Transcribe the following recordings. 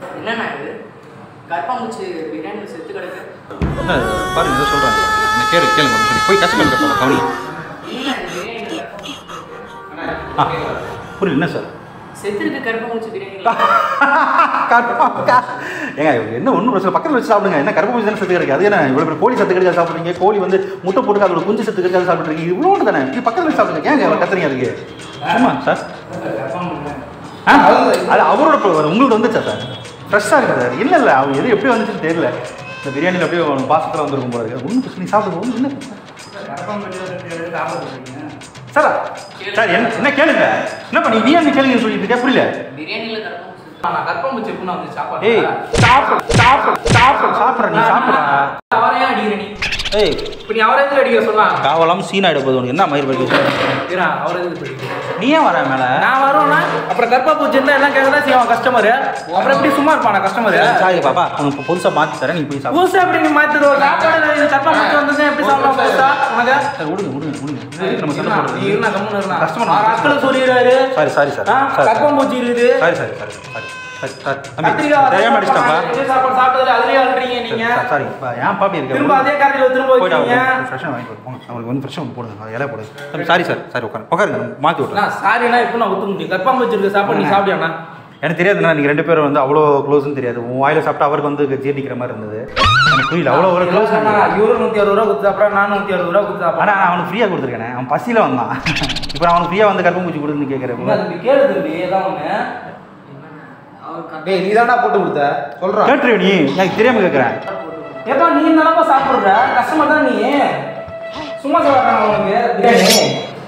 என்னண்ணா இது கற்பாம்பூச்சி பிரியாணியில் செத்து கிடக்கு என்ன பாருங்க ஏதோ சொல்கிறாங்க என்ன கேளு கேளுங்க கொஞ்சம் போய் கஷ்டப்பட்டு போகலாம் கவனி என்ன இது பிரியாணியில் ஆ புரியல என்ன சார் செத்துருக்கு கற்பாம்பூச்சி பிரியாணியில் ஏங்க என்ன ஒன்றும் பிரச்சனை பக்கத்தில் வச்சு சாப்பிடுங்க என்ன கருப்பு தானே செத்து கிடையாது அது என்ன இவ்வளோ பேர் கோழி செத்து கிடைக்காது சாப்பிட்றீங்க கோழி வந்து முட்டை போட்டு அதோட குஞ்சு செத்து கிடைக்காது சாப்பிட்றீங்க இவ்வளோ தானே இப்படி பக்கத்தில் வச்சு சாப்பிடுங்க ஏங்க இவ்வளோ கத்துறீங்க அதுக்கு சும்மா சார் ஆ அது அவரோட pro- உங்களுக்கு வந்துச்சா சார் ஃப்ரெஷ்ஷாக இருக்குது சார் இல்லை இல்லை அவங்க எது எப்படி வந்துச்சுன்னு தெரியல இந்த பிரியாணியில் அப்படியே பாசத்தில் வந்திருக்கும் போல இருக்கு ஒன்றும் பிரச்சனை சாப்பிடுங்க ஒன்றும் என்ன சார் சார் என்ன என்ன கேளுங்க என்ன பண்ணி பிரியாணி கேளுங்கன்னு சொல்லிட்டு இருக்கேன் புரியல பிரியாணியில் கற்பாம்பூச்சி நான் கற்பம்பூச்சி எப்படின்னா வந்து சாப்பாடு ஏய் சாப்பிடு சாப்பிடு சாப்பிடு சாப்பிட்ற நீ சாப்பிட்ற அவரையும் அடிக்கிற நீ ஏய் இப்ப நீ அவரை எதுக்கு அடிக்கிற சொல்லலாம் காவலாம் சீன் ஆகிட போகுது உனக்கு என்ன மயிர் படிக்க இரா அவரை எதுக்கு படிக்கிற நீ ஏன் வர மேலே நான் வருவேன்னா அப்புறம் கற்பா பூச்சி இருந்தா எல்லாம் கேட்க தான் செய்வான் கஸ்டமர் அப்புறம் எப்படி சும்மா இருப்பானா கஸ்டமர் சாரி பாப்பா உனக்கு புதுசாக மாற்றி தரேன் நீ போய் சாப்பிடு புதுசா எப்படி நீ மாத்திடுவோம் சாப்பாடு இது கற்பா பூச்சி வந்தது எப்படி சாப்பிடலாம் புதுசா உனக்கு சார் விடுங்க விடுங்க விடுங்க இது நம்ம சண்டை நீ போடுறது இருந்தா கம்முன்னு இருந்தா Customer ஆறு ஆட்களை சொல்லிடுறாரு சாரி சாரி சார் சாரி கற்பம் பூச்சி இருக்குது sorry sorry sorry sorry sorry sorry தம்பி கத்திரிக்காய் தெரியாம அடிச்சிட்டப்பா இதே சாப்பாடு சாப்பிட்டதுல அதுலயே அழுறீங்க நீங்க சாரி ஏன் பாப்பி திரும்ப இருக்க அதே கரையில திரும்ப போயிட்டு வைக்கிறீங்க அவங்க ஃப்ரெஷ்ஷாக வாங்கி போங்க அவங்களுக்கு வந்து ஃப்ரெஷ்ஷாக போடுங்க அது இலை போடுங்க தம்பி சாரி சார் சாரி உட்காரு உட்காருங்க மாற்றி விட்றேன் நான் சாரினா இப்போ நான் ஒத்துக்க முடியும் கற்பம் பூச்சி இருக்க சாப்பாடு நீ சாப்பிடியாண்ணா எனக்கு தெரியாதுண்ணா நீங்கள் ரெண்டு பேரும் வந்து அவ்வளோ க்ளோஸ்னு தெரியாது உன் வாயில சாப்பிட்டா அவருக்கு வந்து ஜீர்ணிக்கிற மாதிரி இருந்தது எனக்கு புரியல அவ்வளோ ஒரு க்ளோஸ் இவரு நூத்தி அறுபது ரூபா கொடுத்து சாப்பிட்றேன் நான் நூத்தி அறுபது ரூபா கொடுத்து ஆனால் சாப்பிட்றேன் நான் அவனுக்கு ஃப்ரீயாக கொடுத்துருக்கேனே அவன் பசியில் வந்தான் இப்போ நான் அவனுக்கு ஃப்ரீயாக வந்து கரும்பு பூச்சி கொடுன்னு கேட்குறேன் தம்பி கேளு தம்பி ஏதாவது ஒண்ணு அவர் டேய் நீ தான்டா போட்டு கொடுத்த சொல்றான் கேட்டுரு நீ எனக்கு தெரியாம கேட்குறேன் ஏப்பா நீ தானப்பா சாப்பிடுற கஷ்டமா தான் நீ சும்மா சாப்பிட்றாங்க உனக்கு பிரியாணி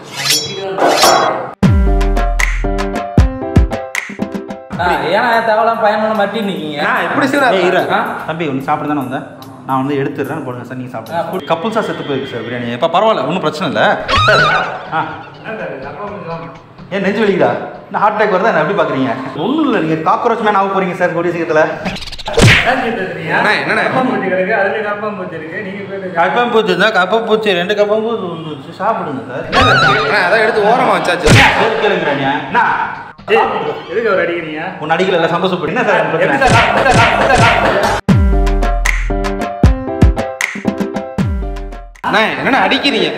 ஆ, ஏன்னா தேவையில்லாம் பயணம் மாட்டி நிக்கீங்க எப்படி சீனா ஏய் இரு ஆ? தம்பி நீ சாப்பிட தானே வந்தேன் நான் வந்து எடுத்துடுறேன் போடுங்க சார் நீங்கள் சாப்பிடுங்க கப்புள்ஸாக செத்து போயிருக்கு சார் பிரியாணி இப்போ பரவாயில்ல ஒன்றும் பிரச்சனை இல்லை சார் ஆ ஏன் நெஞ்சு வலிக்குதா என்ன ஹார்ட் அட்டாக் வருதா என்ன எப்படி பார்க்குறீங்க ஒன்றும் இல்லை நீங்கள் காக்ரோச் மேன் ஆக போகிறீங்க சார் கூடிய சீக்கிரத்தில் அண்ணா, என்னண்ணா? கப்பம்பூச்சி இருந்தால் கப்பம்பூச்சி ரெண்டு கப்பம்பூச்சி ஒன்று வச்சு சாப்பிடுங்க சார் அண்ணா, அதான் எடுத்து ஓரமா வச்சாச்சு பேர் கேளுங்கிறாங்க என்ன எதுக்கு அவர் அடிக்கிறீங்க உன் அடிக்கல சந்தோஷப்படு என்ன சார் பிரச்சனை அண்ணா என்னண்ணா அடிக்கிறீங்க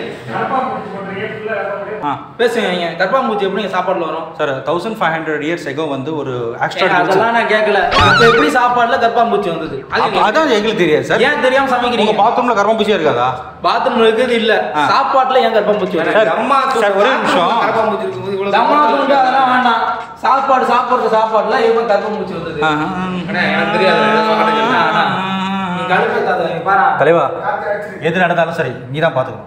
ஆ பேசுங்க நீங்க கற்பாம்பூச்சி எப்படி சாப்பாடுல வரும் sir thousand five hundred years ago வந்து ஒரு ஏங்க, ஆக்ஸ்ட்ரா அதெல்லாம் நான் கேட்கல இப்ப எப்படி சாப்பாடுல கற்பாம்பூச்சி வந்தது அது அதான் எங்களுக்கு தெரியாது சார் ஏன் தெரியாம உங்க சமைக்கிறீங்க பாத்ரூம்ல கர்மபூச்சியா இருக்காதா பாத்ரூம் இருக்குது இல்ல ஆ. சாப்பாட்டுல ஏன் கர்ப்பம்பூச்சி சார், வருது அம்மா சார், ஒரே நிமிஷம். கரப்பாம்பூச்சி இருக்கும்போது இவ்வளவு தம்மா துண்டு அதெல்லாம் வேண்டாம் சாப்பாடு சாப்பிடுற சாப்பாடுல இவன் கர்ப்பம்பூச்சி வந்தது அண்ணா, எனக்கு தெரியாது ஏதோ சொன்னதை அண்ணா, கேட்டேன். அண்ணா. நீ கடுப்பேத்தாத, நீ பாரா தலைவா எது நடந்தாலும் சரி நீ தான் பாத்துக்கணும்